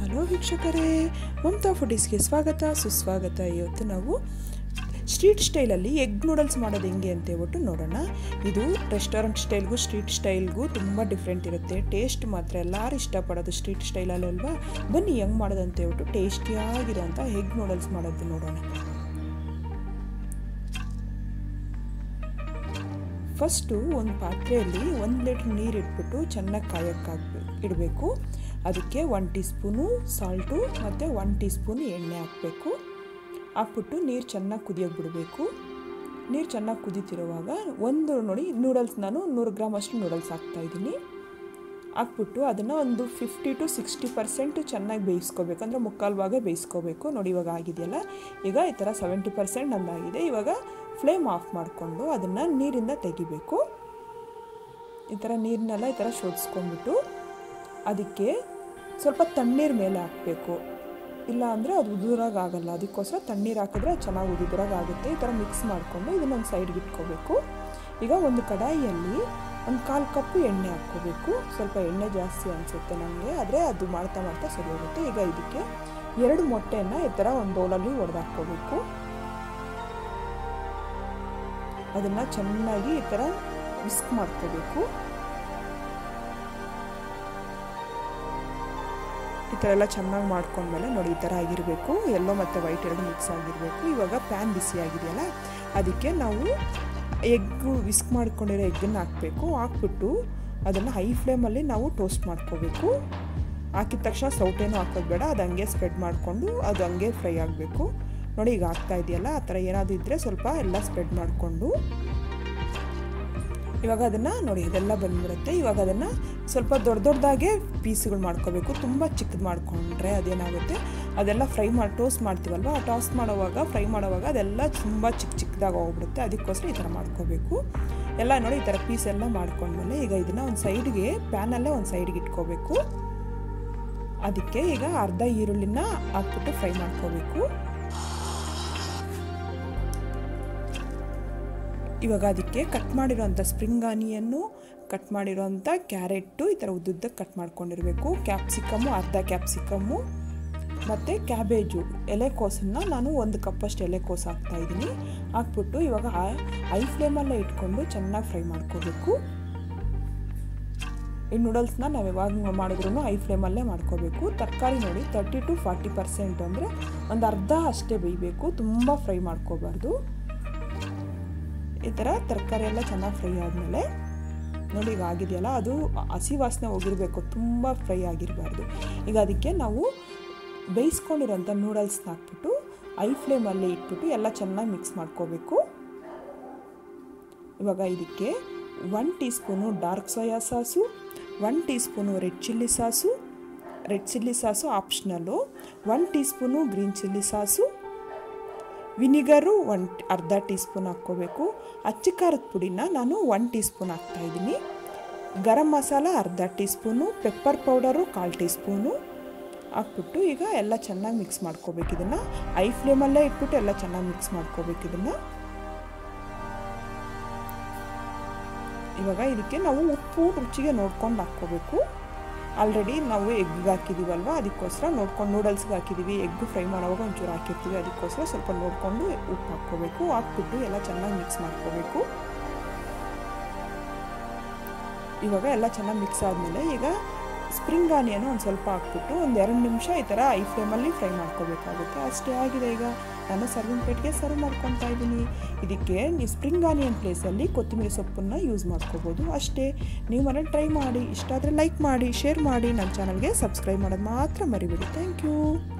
hello ವೀಕ್ಷಕರೇ ಮಮತಾ ಫುಡೀಸ್ಗೆ ಸ್ವಾಗತ ಸುಸ್ವಾಗತ ಇವತ್ತು ನಾವು ಸ್ಟ್ರೀಟ್ ಸ್ಟೈಲಲ್ಲಿ ಎಗ್ ನೂಡಲ್ಸ್ ಮಾಡೋದು ಹೆಂಗೆ ಅಂತ ಹೇಳ್ಬಿಟ್ಟು ನೋಡೋಣ ಇದು ರೆಸ್ಟೋರೆಂಟ್ ಸ್ಟೈಲ್ಗೂ ಸ್ಟ್ರೀಟ್ ಸ್ಟೈಲ್ಗೂ ತುಂಬ ಡಿಫ್ರೆಂಟ್ ಇರುತ್ತೆ ಟೇಸ್ಟ್ ಮಾತ್ರ ಎಲ್ಲರೂ ಇಷ್ಟಪಡೋದು ಸ್ಟ್ರೀಟ್ ಸ್ಟೈಲಲ್ಲಿ ಅಲ್ವಾ ಬನ್ನಿ ಹೆಂಗೆ ಮಾಡೋದು ಅಂತ ಹೇಳ್ಬಿಟ್ಟು ಟೇಸ್ಟಿಯಾಗಿರೋಂಥ ಎಗ್ ನೂಡಲ್ಸ್ ಮಾಡೋದು ನೋಡೋಣ ಫಸ್ಟು ಒಂದು ಪಾತ್ರೆಯಲ್ಲಿ ಒಂದು ಲೀಟ್ರ್ ನೀರು ಇಟ್ಬಿಟ್ಟು ಚೆನ್ನಾಗಿ ಕಾಯೋಕ್ಕಾಗಬೇಕು ಇಡಬೇಕು ಅದಕ್ಕೆ ಒನ್ ಟೀ ಸ್ಪೂನು ಸಾಲ್ಟು ಮತ್ತು ಒನ್ ಟೀ ಸ್ಪೂನು ಎಣ್ಣೆ ಹಾಕಬೇಕು ಹಾಕ್ಬಿಟ್ಟು ನೀರು ಚೆನ್ನಾಗಿ ಕುದಿಯೋಕೆ ಬಿಡಬೇಕು ನೀರು ಚೆನ್ನಾಗಿ ಕುದೀತಿರುವಾಗ ಒಂದು ನೋಡಿ ನೂಡಲ್ಸ್ ನಾನು ನೂರು ಗ್ರಾಮ್ ಅಷ್ಟು ನೂಡಲ್ಸ್ ಹಾಕ್ತಾಯಿದ್ದೀನಿ ಹಾಕ್ಬಿಟ್ಟು ಅದನ್ನು ಒಂದು ಫಿಫ್ಟಿ ಟು ಸಿಕ್ಸ್ಟಿ ಪರ್ಸೆಂಟ್ ಚೆನ್ನಾಗಿ ಬೇಯಿಸ್ಕೋಬೇಕು ಅಂದರೆ ಮುಕ್ಕಾಲು ಭಾಗ ಬೇಯಿಸ್ಕೋಬೇಕು ನೋಡಿ ಇವಾಗ ಆಗಿದೆಯಲ್ಲ ಈಗ ಈ ಥರ ಸೆವೆಂಟಿ ಪರ್ಸೆಂಟ್ ನಮ್ದಾಗಿದೆ ಇವಾಗ ಫ್ಲೇಮ್ ಆಫ್ ಮಾಡಿಕೊಂಡು ಅದನ್ನು ನೀರಿಂದ ತೆಗಿಬೇಕು ಈ ಥರ ನೀರನ್ನೆಲ್ಲ ಈ ಥರ ಶೋಧಿಸ್ಕೊಂಡ್ಬಿಟ್ಟು ಅದಕ್ಕೆ ಸ್ವಲ್ಪ ತಣ್ಣೀರು ಮೇಲೆ ಹಾಕಬೇಕು ಇಲ್ಲ ಅಂದರೆ ಅದು ಉದುರಾಗಲ್ಲ ಅದಕ್ಕೋಸ್ಕರ ತಣ್ಣೀರು ಹಾಕಿದ್ರೆ ಚೆನ್ನಾಗಿ ಉದುರಾಗುತ್ತೆ ಈ ಥರ ಮಿಕ್ಸ್ ಮಾಡಿಕೊಂಡು ಇದನ್ನೊಂದು ಸೈಡ್ಗೆ ಇಟ್ಕೋಬೇಕು ಈಗ ಒಂದು ಕಡಾಯಿಯಲ್ಲಿ ಒಂದು ಕಾಲು ಕಪ್ಪು ಎಣ್ಣೆ ಹಾಕ್ಕೋಬೇಕು ಸ್ವಲ್ಪ ಎಣ್ಣೆ ಜಾಸ್ತಿ ಅನಿಸುತ್ತೆ ನನಗೆ ಆದರೆ ಅದು ಮಾಡ್ತಾ ಮಾಡ್ತಾ ಸರಿ ಹೋಗುತ್ತೆ ಈಗ ಇದಕ್ಕೆ ಎರಡು ಮೊಟ್ಟೆಯನ್ನು ಈ ಥರ ಒಂದು ಬೌಲಲ್ಲಿ ಒಡೆದಾಕ್ಕೋಬೇಕು ಅದನ್ನು ಚೆನ್ನಾಗಿ ಈ ಥರ ವಿಸ್ಕ್ ಮಾಡ್ಕೋಬೇಕು ಈ ಥರ ಎಲ್ಲ ಚೆನ್ನಾಗಿ ಮಾಡ್ಕೊಂಡ್ಮೇಲೆ ನೋಡಿ ಈ ಥರ ಆಗಿರಬೇಕು ಎಲ್ಲೋ ಮತ್ತು ವೈಟ್ ಎರಡು ಮಿಕ್ಸ್ ಆಗಿರಬೇಕು ಇವಾಗ ಪ್ಯಾನ್ ಬಿಸಿ ಆಗಿದೆಯಲ್ಲ ಅದಕ್ಕೆ ನಾವು ಎಗ್ಗು ವಿಸ್ಕ್ ಮಾಡ್ಕೊಂಡಿರೋ ಎಗ್ಗನ್ನು ಹಾಕಬೇಕು ಹಾಕ್ಬಿಟ್ಟು ಅದನ್ನು ಹೈ ಫ್ಲೇಮಲ್ಲಿ ನಾವು ಟೋಸ್ಟ್ ಮಾಡ್ಕೋಬೇಕು ಹಾಕಿದ ತಕ್ಷಣ ಸೌಟೇನೂ ಹಾಕೋದು ಬೇಡ ಅದು ಹಂಗೆ ಸ್ಪ್ರೆಡ್ ಮಾಡಿಕೊಂಡು ಅದು ಹಂಗೆ ಫ್ರೈ ಆಗಬೇಕು ನೋಡಿ ಈಗ ಆಗ್ತಾ ಇದೆಯಲ್ಲ ಆ ಥರ ಏನಾದರೂ ಇದ್ದರೆ ಸ್ವಲ್ಪ ಎಲ್ಲ ಸ್ಪ್ರೆಡ್ ಮಾಡಿಕೊಂಡು ಇವಾಗ ಅದನ್ನು ನೋಡಿ ಇದೆಲ್ಲ ಬಂದ್ಬಿಡುತ್ತೆ ಇವಾಗ ಅದನ್ನು ಸ್ವಲ್ಪ ದೊಡ್ಡ ದೊಡ್ಡದಾಗೆ ಪೀಸ್ಗಳು ಮಾಡ್ಕೋಬೇಕು ತುಂಬ ಚಿಕ್ಕದು ಮಾಡಿಕೊಂಡ್ರೆ ಅದೇನಾಗುತ್ತೆ ಅದೆಲ್ಲ ಫ್ರೈ ಮಾಡಿ ಟೋಸ್ಟ್ ಮಾಡ್ತೀವಲ್ವ ಆ ಟೋಸ್ಟ್ ಮಾಡೋವಾಗ ಫ್ರೈ ಮಾಡೋವಾಗ ಅದೆಲ್ಲ ತುಂಬ ಚಿಕ್ಕ ಚಿಕ್ಕದಾಗಿ ಹೋಗ್ಬಿಡುತ್ತೆ ಅದಕ್ಕೋಸ್ಕರ ಈ ಥರ ಮಾಡ್ಕೋಬೇಕು ಎಲ್ಲ ನೋಡಿ ಈ ಥರ ಪೀಸ್ ಎಲ್ಲ ಮಾಡ್ಕೊಂಡ್ಮೇಲೆ ಈಗ ಇದನ್ನು ಒಂದು ಸೈಡ್ಗೆ ಪ್ಯಾನಲ್ಲೇ ಒಂದು ಸೈಡ್ಗೆ ಇಟ್ಕೋಬೇಕು ಅದಕ್ಕೆ ಈಗ ಅರ್ಧ ಈರುಳ್ಳಿನ ಹಾಕ್ಬಿಟ್ಟು ಫ್ರೈ ಮಾಡ್ಕೋಬೇಕು ಇವಾಗ ಅದಕ್ಕೆ ಕಟ್ ಮಾಡಿರೋಂಥ ಸ್ಪ್ರಿಂಗ್ ಆನಿಯನ್ನು ಕಟ್ ಮಾಡಿರೋಂಥ ಕ್ಯಾರೆಟು ಈ ಥರ ಉದ್ದುದ್ದಕ್ಕೆ ಕಟ್ ಮಾಡ್ಕೊಂಡಿರಬೇಕು ಕ್ಯಾಪ್ಸಿಕಮ್ಮು ಅರ್ಧ ಕ್ಯಾಪ್ಸಿಕಮ್ಮು ಮತ್ತು ಕ್ಯಾಬೇಜು ಎಲೆಕೋಸನ್ನು ನಾನು ಒಂದು ಕಪ್ಪಷ್ಟು ಎಲೆಕೋಸು ಹಾಕ್ತಾಯಿದ್ದೀನಿ ಹಾಕ್ಬಿಟ್ಟು ಇವಾಗ ಐ ಫ್ಲೇಮಲ್ಲೇ ಇಟ್ಕೊಂಡು ಚೆನ್ನಾಗಿ ಫ್ರೈ ಮಾಡ್ಕೋಬೇಕು ಈ ನೂಡಲ್ಸ್ನ ನಾವು ಯಾವಾಗ ಮಾಡಿದ್ರೂ ಐ ಫ್ಲೇಮಲ್ಲೇ ಮಾಡ್ಕೋಬೇಕು ತರಕಾರಿ ನೋಡಿ ತರ್ಟಿ ಟು ಫಾರ್ಟಿ ಪರ್ಸೆಂಟ್ ಅಂದರೆ ಒಂದು ಅರ್ಧ ಅಷ್ಟೇ ಬೇಯಬೇಕು ತುಂಬ ಫ್ರೈ ಮಾಡ್ಕೋಬಾರ್ದು ಈ ಥರ ತರಕಾರಿ ಎಲ್ಲ ಚೆನ್ನಾಗಿ ಫ್ರೈ ಆದಮೇಲೆ ನೋಡಿ ಈಗ ಆಗಿದೆಯಲ್ಲ ಅದು ಹಸಿ ವಾಸನೆ ಹೋಗಿರಬೇಕು ತುಂಬ ಫ್ರೈ ಆಗಿರಬಾರ್ದು ಈಗ ಅದಕ್ಕೆ ನಾವು ಬೇಯಿಸ್ಕೊಂಡಿರೋಂಥ ನೂಡಲ್ಸ್ನ ಹಾಕ್ಬಿಟ್ಟು ಐ ಫ್ಲೇಮಲ್ಲಿ ಇಟ್ಬಿಟ್ಟು ಎಲ್ಲ ಚೆನ್ನಾಗಿ ಮಿಕ್ಸ್ ಮಾಡ್ಕೋಬೇಕು ಇವಾಗ ಇದಕ್ಕೆ one teaspoon dark soya sauce one teaspoon red chilli sauce red chilli sauce optional one teaspoon green chilli sauce vinegar one ಅರ್ಧ ಟೀ ಸ್ಪೂನ್ ಹಾಕ್ಕೋಬೇಕು ಅಚ್ಚ ಖಾರದ ಪುಡಿನ ನಾನು ಒನ್ ಟೀ ಸ್ಪೂನ್ ಹಾಕ್ತಾಯಿದ್ದೀನಿ ಗರಂ ಮಸಾಲ ಅರ್ಧ ಟೀ ಸ್ಪೂನು ಪೆಪ್ಪರ್ ಪೌಡರು ಕಾಲು teaspoon ಹಾಕ್ಬಿಟ್ಟು ಈಗ ಎಲ್ಲ ಚೆನ್ನಾಗಿ ಮಿಕ್ಸ್ ಮಾಡ್ಕೋಬೇಕು ಇದನ್ನು ಐ ಫ್ಲೇಮಲ್ಲೇ ಇಟ್ಬಿಟ್ಟು ಎಲ್ಲ ಚೆನ್ನಾಗಿ ಮಿಕ್ಸ್ ಮಾಡ್ಕೋಬೇಕು ಇದನ್ನು ಇವಾಗ ಇದಕ್ಕೆ ನಾವು ಉಪ್ಪು ರುಚಿಗೆ ನೋಡ್ಕೊಂಡು ಹಾಕ್ಕೋಬೇಕು ಆಲ್ರೆಡಿ ನಾವು ಎಗ್ಗೆ ಹಾಕಿದ್ದೀವಲ್ವ ಅದಕ್ಕೋಸ್ಕರ ನೋಡ್ಕೊಂಡು ನೂಡಲ್ಸ್ಗೆ ಹಾಕಿದ್ದೀವಿ ಎಗ್ ಫ್ರೈ ಮಾಡೋವಾಗ ಒಂಚೂರು ಹಾಕಿರ್ತೀವಿ ಅದಕ್ಕೋಸ್ಕರ ಸ್ವಲ್ಪ ನೋಡಿಕೊಂಡು ಉಪ್ಪು ಹಾಕ್ಕೋಬೇಕು ಹಾಕ್ಬಿಟ್ಟು ಎಲ್ಲ ಚೆನ್ನಾಗಿ ಮಿಕ್ಸ್ ಮಾಡ್ಕೋಬೇಕು ಇವಾಗ ಎಲ್ಲ ಚೆನ್ನಾಗಿ ಮಿಕ್ಸ್ ಆದಮೇಲೆ ಈಗ ಸ್ಪ್ರಿಂಗ್ ಆನಿಯನ್ ಒಂದು ಸ್ವಲ್ಪ ಹಾಕ್ಬಿಟ್ಟು ಒಂದು ಎರಡು ನಿಮಿಷ ಈ ಥರ ಐ ಫ್ಲೇಮಲ್ಲಿ ಫ್ರೈ ಮಾಡ್ಕೋಬೇಕಾಗುತ್ತೆ ಅಷ್ಟೇ ಆಗಿದೆ ಈಗ ನಾನು ಸರ್ವಿಂಗ್ ಪ್ಲೇಟ್ಗೆ ಸರ್ವ್ ಮಾಡ್ಕೊತಾ ಇದ್ದೀನಿ ಇದಕ್ಕೆ ನೀವು ಸ್ಪ್ರಿಂಗ್ ಆನಿಯನ್ ಪ್ಲೇಸಲ್ಲಿ ಕೊತ್ತಂಬರಿ ಸೊಪ್ಪನ್ನು ಯೂಸ್ ಮಾಡ್ಕೋಬೋದು ಅಷ್ಟೇ ನೀವು ಮನೇಲಿ ಟ್ರೈ ಮಾಡಿ ಇಷ್ಟ ಆದರೆ ಲೈಕ್ ಮಾಡಿ ಶೇರ್ ಮಾಡಿ ನನ್ನ ಚಾನಲ್ಗೆ ಸಬ್ಸ್ಕ್ರೈಬ್ ಮಾಡೋದು ಮಾತ್ರ ಮರಿಬೇಡಿ ಥ್ಯಾಂಕ್ ಯು